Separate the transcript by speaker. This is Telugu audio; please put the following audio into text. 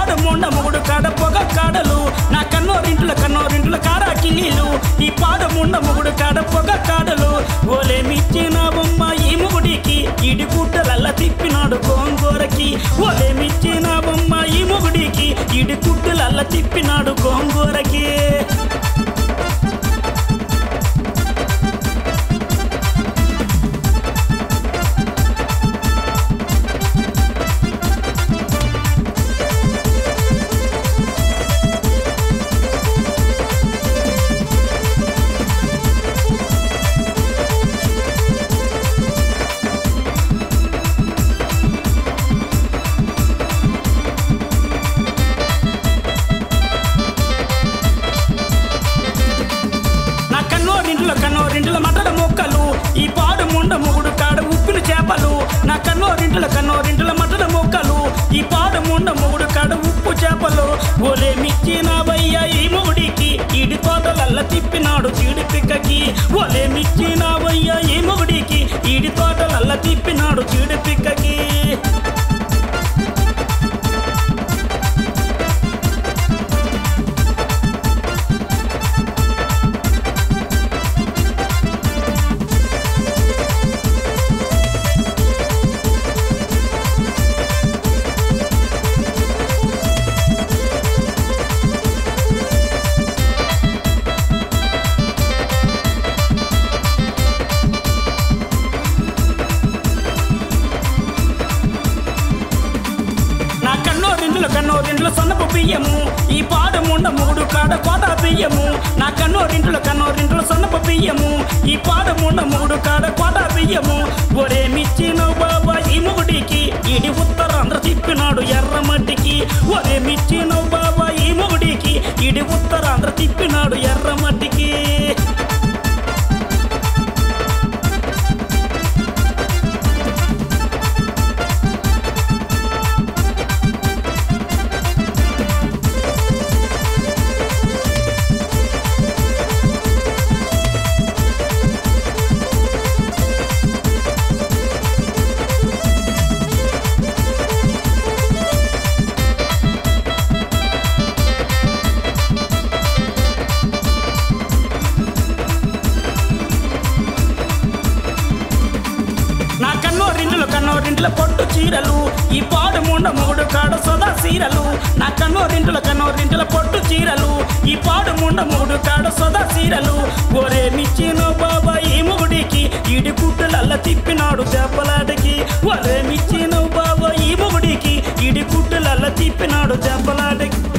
Speaker 1: పాడు మొండ మొగుడు కాడ పొగ కాడలు నా కన్నోరింటుల కన్నోరింటుల కారా కిల్లీలు ఈ పాడు మొండ మొగుడు కాడ పొగ కాడలు ఓలేమిచ్చిన బొమ్మ ఈ మొగుడికి ఇడి కుట్టలల్ల తిప్పినాడు గోంగూరకి ఓలేమిచ్చిన బొమ్మ ఈ మొగుడికి ఇడి కుట్టలల్ల తిప్పినాడు గోంగూరకి నా కన్నోరింట్లో కన్నోరింట్లో మటల మొక్కలు ఈ పాడు ముండ మొగుడు కాడ ఉప్పిన చేపలు నా కన్నోరింట్లో కన్నోరింట్లో మటల మొక్కలు ఈ పాడు ముండ మొగుడు కాడ ఉప్పు చేపలు ఓలే మిచ్చిన వయ్య ఈ మొగుడికి ఇడి తోటలల్ల తిప్పినాడు చీడి పిక్కకి ఓలే మిచ్చిన వయ్య ఈ మొగుడికి ఇడి తోటలల్ల తిప్పినాడు చీడి పిక్కకి నా కన్నో రెండుల కన్నో రెండుల సన్నపు బియ్యము ఈ పాడు ముండ మూడు కాడ కోట బియ్యము నా కన్నో రెండుల కన్నో రెండుల సన్నపు బియ్యము ఈ పాడు ముండ మూడు కాడ కోట బియ్యము ఒరే మిచ్చిన బాబా ఈ మొగుడికి ఇడి ఉత్తరాంధ్ర తిప్పినాడు ఎర్రమట్టికి ఒరే మిచ్చిన బాబా ఈ మొగుడికి ఇడి ఉత్తరాంధ్ర తిప్పినాడు ఎర్రమట్టికి నా కన్నో రిండ్ల కన్నో రిండ్ల పొట్టు చీరలు ఈ పాడు ముండ మూడు కాడ సదా సీరలు నా కన్నో రిండ్ల కన్నో రిండ్ల పొట్టు చీరలు ఈ పాడు ముండ మూడు కాడ సదా సీరలు ఒరే మిచ్చిన బాబా ఈ మొగుడికి ఇడి కుట్టలల్ల తిప్పినాడు దెబ్బలాటకి ఒరే మిచ్చిన బాబా ఈ మొగుడికి ఇడి కుట్టలల్ల తిప్పినాడు దెబ్బలాటకి